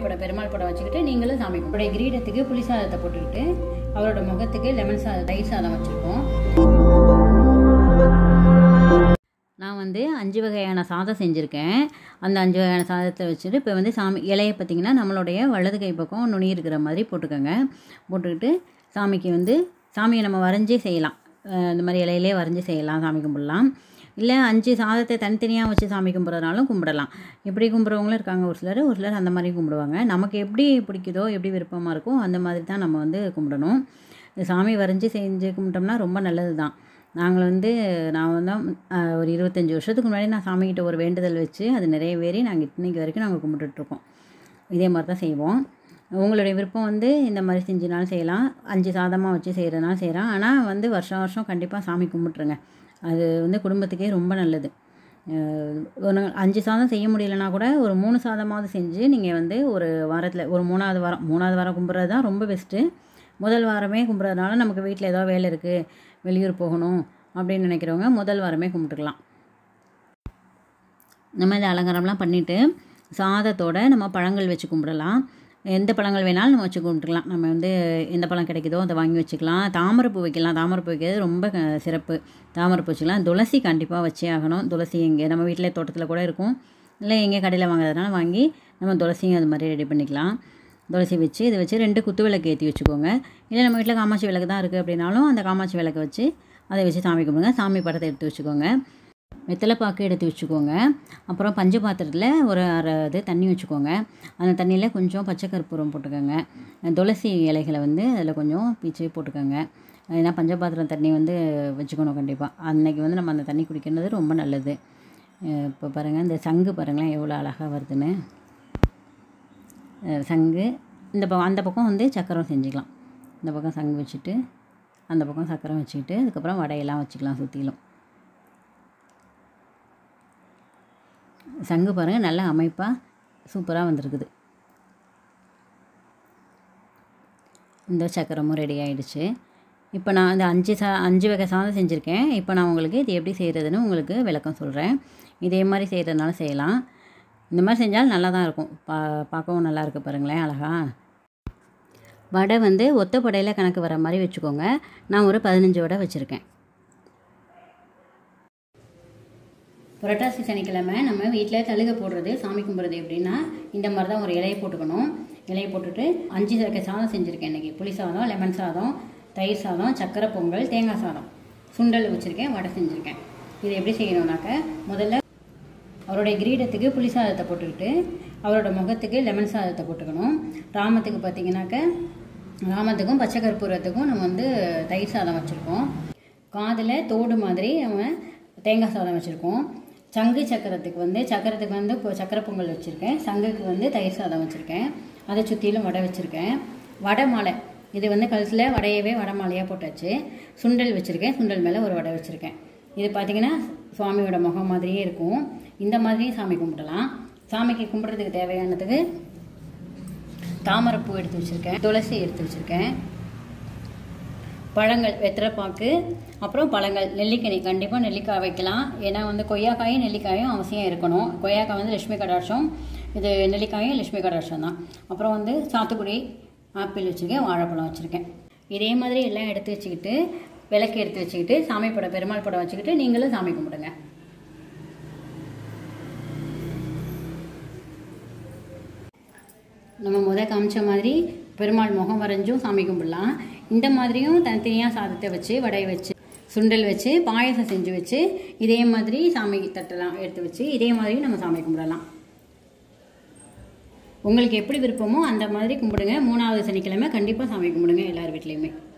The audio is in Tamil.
படம் பெருமாள் படம் வச்சுக்கிட்டு நீங்களும் சாமி கும்பிட கிரீடத்துக்கு புளி சாதத்தை போட்டுக்கிட்டு அவரோட முகத்துக்கு லெமன் சாதம் தயிர் சாதம் வச்சுருக்கோம் நான் வந்து அஞ்சு வகையான சாதம் செஞ்சுருக்கேன் அந்த அஞ்சு வகையான சாதத்தை வச்சுட்டு இப்போ வந்து சாமி இலையை பார்த்திங்கன்னா நம்மளுடைய வலது கை பக்கம் நுனி இருக்கிற மாதிரி போட்டுக்கோங்க போட்டுக்கிட்டு சாமிக்கு வந்து சாமியை நம்ம வரைஞ்சே செய்யலாம் அஹ் இந்த மாதிரி இலையிலே வரைஞ்சி செய்யலாம் சாமி கும்பிடலாம் இல்லை அஞ்சு சாதத்தை தனித்தனியாக வச்சு சாமி கும்பிட்றதுனாலும் கும்பிடலாம் இப்படி கும்பிட்றவங்களும் இருக்காங்க ஒரு சிலர் ஒரு சிலர் அந்த மாதிரி கும்பிடுவாங்க நமக்கு எப்படி பிடிக்குதோ எப்படி விருப்பமாக இருக்கோ அந்த மாதிரி தான் நம்ம வந்து கும்பிடணும் இந்த சாமி வரைஞ்சி செஞ்சு கும்பிட்டோம்னா ரொம்ப நல்லது தான் நாங்கள் வந்து நான் வந்து அஹ், ஒரு இருபத்தஞ்சி வருஷத்துக்கு முன்னாடி நான் சாமிக்கிட்ட ஒரு வேண்டுதல் வச்சு அது நிறைவேறி நாங்கள் இன்னைக்கு வரைக்கும் நாங்கள் கும்பிட்டுட்ருக்கோம் இதே மாதிரி தான் செய்வோம் உங்களுடைய விருப்பம் வந்து இந்த மாதிரி செஞ்சுனாலும் செய்யலாம் அஞ்சு சாதமாக வச்சு செய்கிறதுனாலும் செய்யலாம் ஆனால் வந்து வருஷம் வருஷம் கண்டிப்பாக சாமி கும்பிட்ருங்க அது வந்து குடும்பத்துக்கே ரொம்ப நல்லது அஹ், ஒரு நாள் அஞ்சு சாதம் செய்ய முடியலனா கூட ஒரு மூணு சாதமாவது செஞ்சு நீங்கள் வந்து ஒரு வாரத்தில் ஒரு மூணாவது வாரம் மூணாவது வாரம் கும்பிட்றது தான் ரொம்ப பெஸ்ட்டு முதல் வாரமே கும்பிட்றதுனால நமக்கு வீட்டில் ஏதோ வேலை இருக்குது வெளியூர் போகணும் அப்படின்னு நினைக்கிறவங்க முதல் வாரமே கும்பிட்டுக்கலாம் நம்ம இந்த அலங்காரம்லாம் பண்ணிவிட்டு சாதத்தோட நம்ம பழங்கள் வச்சு கும்பிடலாம் எந்த பழங்கள் வேணாலும் நம்ம வச்சு கும்பிட்டுக்கலாம் நம்ம வந்து எந்த பழம் கிடைக்குதோ அதை வாங்கி வச்சுக்கலாம் தாமரைப்பூ வைக்கலாம் தாமரைப்பூ வைக்கிறது ரொம்ப க- சிறப்பு தாமரைப்பூ வச்சுக்கலாம் துளசி கண்டிப்பாக வச்சே ஆகணும் துளசி எங்கே நம்ம வீட்டிலே தோட்டத்தில் கூட இருக்கும் இல்லை எங்கே கடையில் வாங்குறதுனால வாங்கி நம்ம துளசியும் அது மாதிரி ரெடி பண்ணிக்கலாம் துளசி வச்சு இதை வச்சு ரெண்டு குத்து விளக்கு ஏற்றி வச்சுக்கோங்க இல்லை நம்ம வீட்டில் காமாட்சி விளக்கு தான் இருக்குது அப்படின்னாலும் அந்த காமாட்சி விளக்கை வச்சு அதை வச்சு சாமி கும்பிடுங்க சாமி படத்தை எடுத்து வச்சுக்கோங்க வெத்தலை பாக்கு எடுத்து வச்சுக்கோங்க அப்புறம் பஞ்ச பாத்திரத்தில் ஒரு அரை இது தண்ணி வச்சுக்கோங்க அந்த தண்ணியில் கொஞ்சம் பச்சை கற்பூரம் போட்டுக்கோங்க துளசி இலைகளை வந்து அதில் கொஞ்சம் பீச்சு போட்டுக்கோங்க ஏன்னா பஞ்சபாத்திரம் தண்ணி வந்து வச்சுக்கணும் கண்டிப்பாக அன்னைக்கு வந்து நம்ம அந்த தண்ணி குடிக்கிறது ரொம்ப நல்லது அஹ் இப்போ பாருங்கள் இந்த சங்கு பாருங்களேன் எவ்வளோ அழகாக வருதுன்னு அஹ் சங்கு இந்த பக்கம் அந்த பக்கம் வந்து சக்கரம் செஞ்சுக்கலாம் இந்த பக்கம் சங்கு வச்சுட்டு அந்த பக்கம் சக்கரம் வச்சுக்கிட்டு அதுக்கப்புறம் வடையெல்லாம் வச்சுக்கலாம் சுற்றிலும் சங்கு பாருங்கள் நல்ல அமைப்பாக சூப்பராக வந்திருக்குது இந்த சக்கரமும் ரெடி ஆயிடுச்சு இப்போ நான் இந்த அஞ்சு சா அஞ்சு வகை சாதம் செஞ்சுருக்கேன் இப்போ நான் உங்களுக்கு இது எப்படி செய்கிறதுன்னு உங்களுக்கு விளக்கம் சொல்கிறேன் இதே மாதிரி செய்கிறதுனால செய்யலாம் இந்த மாதிரி செஞ்சால் நல்லா தான் இருக்கும் பா பார்க்கவும் நல்லா இருக்கு பாருங்களேன் அழகா வடை வந்து ஒத்த படையில் கணக்கு வர மாதிரி வச்சுக்கோங்க நான் ஒரு பதினஞ்சு வடை வச்சுருக்கேன் புரட்டாசி சனிக்கிழமை நம்ம வீட்டில் தழுகை போடுறது சாமி கும்பிட்றது எப்படின்னா இந்த மாதிரி தான் ஒரு இலையை போட்டுக்கணும் இலையை போட்டுட்டு அஞ்சு வகை சாதம் செஞ்சுருக்கேன் இன்றைக்கி புளி சாதம் லெமன் சாதம் தயிர் சாதம் சக்கரை பொங்கல் தேங்காய் சாதம் சுண்டல் வச்சுருக்கேன் வடை செஞ்சுருக்கேன் இது எப்படி செய்யணும்னாக்க முதல்ல அவருடைய கிரீடத்துக்கு புளி சாதத்தை போட்டுக்கிட்டு அவரோட முகத்துக்கு லெமன் சாதத்தை போட்டுக்கணும் ராமத்துக்கு பார்த்தீங்கன்னாக்க ராமத்துக்கும் பச்சை கற்பூரத்துக்கும் நம்ம வந்து தயிர் சாதம் வச்சுருக்கோம் காதில் தோடு மாதிரி நம்ம தேங்காய் சாதம் வச்சுருக்கோம் சங்கு சக்கரத்துக்கு வந்து சக்கரத்துக்கு வந்து இப்போ சக்கரை பொங்கல் வச்சுருக்கேன் சங்குக்கு வந்து தயிர் சாதம் வச்சுருக்கேன் அதை சுற்றிலும் வடை வச்சுருக்கேன் வடை மாலை இது வந்து கழுத்தில் வடையவே வடை மாலையாக போட்டாச்சு சுண்டல் வச்சுருக்கேன் சுண்டல் மேலே ஒரு வடை வச்சுருக்கேன் இது பார்த்தீங்கன்னா சுவாமியோட முகம் மாதிரியே இருக்கும் இந்த மாதிரியும் சாமி கும்பிடலாம் சாமிக்கு கும்பிட்றதுக்கு தேவையானதுக்கு தாமரைப்பூ எடுத்து வச்சுருக்கேன் துளசி எடுத்து வச்சுருக்கேன் பழங்கள் வெத்தலைப்பாக்கு அப்புறம் பழங்கள் நெல்லிக்கனி கண்டிப்பாக நெல்லிக்காய் வைக்கலாம் ஏன்னா வந்து கொய்யாக்காயும் நெல்லிக்காயும் அவசியம் இருக்கணும் கொய்யாக்காய் வந்து லட்சுமி கடாட்சம் இது நெல்லிக்காயும் லட்சுமி கடாட்சம் தான் அப்புறம் வந்து சாத்துக்குடி ஆப்பிள் வச்சுருக்கேன் வாழைப்பழம் வச்சுருக்கேன் இதே மாதிரி எல்லாம் எடுத்து வச்சுக்கிட்டு விளக்கு எடுத்து வச்சுக்கிட்டு சாமி படம் பெருமாள் படம் வச்சுக்கிட்டு நீங்களும் சாமி கும்பிடுங்க நம்ம முத காமிச்ச மாதிரி பெருமாள் முகம் வரைஞ்சும் சாமி கும்பிடலாம் இந்த மாதிரியும் தனித்தனியாக சாதத்தை வச்சு வடையை வச்சு சுண்டல் வச்சு பாயசம் செஞ்சு வச்சு இதே மாதிரி சாமி தட்டெல்லாம் எடுத்து வச்சு இதே மாதிரியும் நம்ம சாமி கும்பிடலாம் உங்களுக்கு எப்படி விருப்பமோ அந்த மாதிரி கும்பிடுங்க மூணாவது சனிக்கிழமை கண்டிப்பாக சாமி கும்பிடுங்க எல்லார் வீட்லேயுமே